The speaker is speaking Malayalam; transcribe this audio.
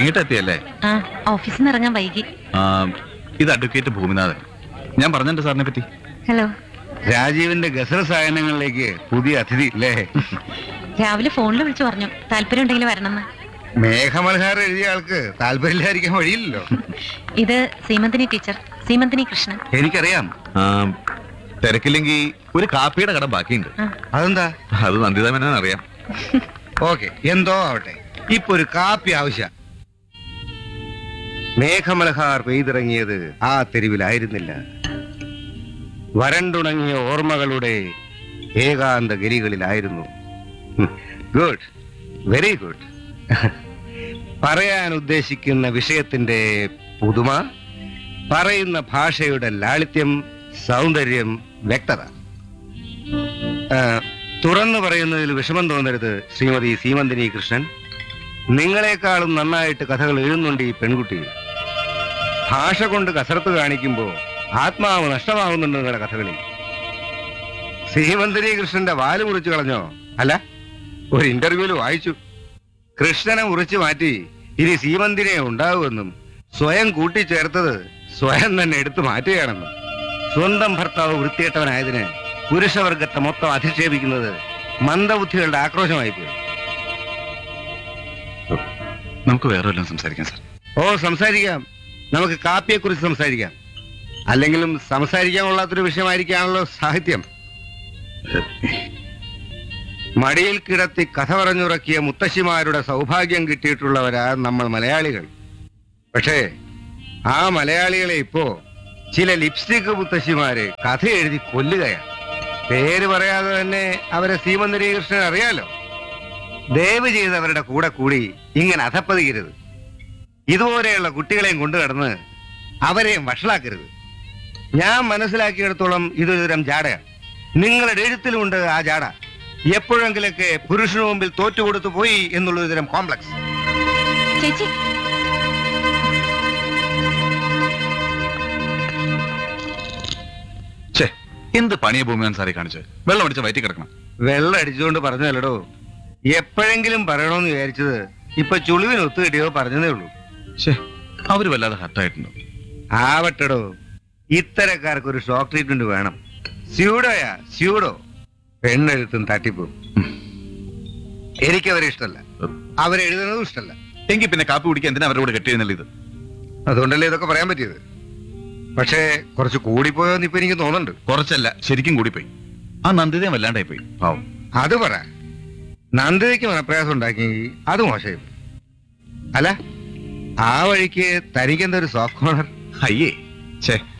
തുടങ്ങിയിട്ട് എത്തിയല്ലേ ആ ഓഫീസിൽ നിന്ന് ഇറങ്ങാൻ വൈകി ആ, ഇത് അഡ്വക്കേറ്റ് ഭൂമിനാഥൻ ഞാൻ പറഞ്ഞിട്ടുണ്ട് സാറിനെ പറ്റി ഹലോ രാജീവിന്റെ ഗസൽ സായനങ്ങളിലേക്ക് പുതിയ അതിഥി അല്ലേ രാവിലെ ഫോണിൽ വിളിച്ചു പറഞ്ഞു താല്പര്യം ഉണ്ടെങ്കിൽ വരണമെന്ന് മേഘമൽഹാരം എഴുതിയ ആൾക്ക് താല്പര്യമില്ലായിരിക്കാൻ വഴിയില്ലല്ലോ ഇത് സീമന്തിനി ടീച്ചർ സീമന്തിനി കൃഷ്ണൻ എനിക്കറിയാം ആ, തിരക്കില്ലെങ്കിൽ ഒരു കാപ്പിയുടെ കട ബാക്കിയുണ്ട് ആ അതെന്താ അത് നന്ദിതാമേനൻ അറിയാം ഓക്കെ എന്തോ ആവട്ടെ ഇപ്പൊ ഒരു കാപ്പി ആവശ്യ മേഘമൽഹാർ പെയ്തിറങ്ങിയത് ആ തെരുവിലായിരുന്നില്ല വരണ്ടുണങ്ങിയ ഓർമ്മകളുടെ ഏകാന്ത ഗരികളിലായിരുന്നു ഗുഡ് വെരി ഗുഡ് പറയാൻ ഉദ്ദേശിക്കുന്ന വിഷയത്തിന്റെ പുതുമ പറയുന്ന ഭാഷയുടെ ലാളിത്യം സൗന്ദര്യം വ്യക്തത ആ, തുറന്നു പറയുന്നതിൽ വിഷമം തോന്നരുത് ശ്രീമതി സീമന്തിനി കൃഷ്ണൻ നിങ്ങളെക്കാളും നന്നായിട്ട് കഥകൾ എഴുതുന്നുണ്ട് ഈ പെൺകുട്ടി ഭാഷ കൊണ്ട് കസരത്ത് കാണിക്കുമ്പോൾ ആത്മാവ് നഷ്ടമാകുന്നുണ്ട് നിങ്ങളുടെ കഥകളിൽ സീമന്തിനി കൃഷ്ണന്റെ വാല് മുറിച്ചു കളഞ്ഞോ അല്ല ഒരു ഇന്റർവ്യൂവിൽ വായിച്ചു കൃഷ്ണനെ മുറിച്ചു മാറ്റി ഇനി സീമന്തിനെ ഉണ്ടാവുമെന്നും സ്വയം കൂട്ടിച്ചേർത്തത് സ്വയം തന്നെ എടുത്തു മാറ്റുകയാണെന്നും സ്വന്തം ഭർത്താവ് വൃത്തികെട്ടവനായതിന് പുരുഷവർഗത്തെ മൊത്തം അധിക്ഷേപിക്കുന്നത് മന്ദബുദ്ധികളുടെ ആക്രോശമായി പോയി നമുക്ക് വേറെ വല്ലതും സംസാരിക്കാം സാർ ഓ സംസാരിക്കാം നമുക്ക് കാപ്പിയെ കുറിച്ച് സംസാരിക്കാം അല്ലെങ്കിലും സംസാരിക്കാൻ കൊള്ളാത്തൊരു വിഷയമായിരിക്കാണല്ലോ സാഹിത്യം മടിയിൽ കിടത്തി കഥ പറഞ്ഞുറക്കിയ മുത്തശ്ശിമാരുടെ സൗഭാഗ്യം കിട്ടിയിട്ടുള്ളവരാ നമ്മൾ മലയാളികൾ പക്ഷേ ആ മലയാളികളെ ഇപ്പോ ചില ലിപ്സ്റ്റിക് മുത്തശ്ശിമാര് കഥ എഴുതി കൊല്ലുകയാണ് പേര് പറയാതെ തന്നെ അവരെ സീമന്തിരി കൃഷ്ണൻ അറിയാലോ ദയവ് ചെയ്തവരുടെ കൂടെ കൂടി ഇങ്ങനെ അധപ്പതിക്കരുത് ഇതുപോലെയുള്ള കുട്ടികളെയും കൊണ്ടു കിടന്ന് അവരെയും വഷളാക്കരുത് ഞാൻ മനസ്സിലാക്കിയിടത്തോളം ഇതൊരു തരം ജാടയാണ് നിങ്ങളുടെ എഴുത്തിലുണ്ട് ആ ജാട എപ്പോഴെങ്കിലൊക്കെ പുരുഷന് മുമ്പിൽ തോറ്റുകൊടുത്തു പോയി എന്നുള്ളൊരു തരം കോംപ്ലക്സ് ചേച്ചി ഛേ എന്ത് പണിയ ഭൂമിനാഥൻ സാറെ കാണിച്ച് വെള്ളം അടിച്ച് വയറ്റി കിടക്കണം വെള്ളം അടിച്ചുകൊണ്ട് പറഞ്ഞതല്ലടോ എപ്പോഴെങ്കിലും പറയണമെന്ന് വിചാരിച്ചത് ഇപ്പൊ ചുളിവിന് ഒത്തു കിട്ടിയോ പറഞ്ഞതേ ഉള്ളൂ ഛേ അവര് വല്ലാതെ ഹർട്ടായിട്ടുണ്ടോ ആവട്ടടോ ഇത്തരക്കാർക്ക് ഒരു ഷോക്ക് ട്രീറ്റ്മെന്റ് വേണം സ്യൂഡോയാ സ്യൂഡോ പെണ്ണെഴുത്തും തട്ടിപ്പും എനിക്കവരെ ഇഷ്ടമല്ല അവരെഴുതുന്നതും ഇഷ്ടമല്ല എങ്കിൽ പിന്നെ കാപ്പി കുടിക്കാൻ എന്തിനാ അവരുടെ കൂടെ കെട്ടിയെന്നല്ല ഇത് അതുകൊണ്ടല്ലേ ഇതൊക്കെ പറയാൻ പറ്റിയത് പക്ഷേ കുറച്ച് കൂടിപ്പോയോന്ന് ഇപ്പൊ എനിക്ക് തോന്നുന്നുണ്ട് കുറച്ചല്ല ശരിക്കും കൂടിപ്പോയി ആ നന്ദിതയും വല്ലാണ്ടായി പോയി പാവം അത് പറ നന്ദിതയ്ക്ക് മനപ്രയാസം ഉണ്ടാക്കി അത് മോശമായി അല്ല ആ വഴിക്ക് തനിക്കെന്താ ഒരു സോഫ്റ്റ് കോർണർ അയ്യേ ഛേ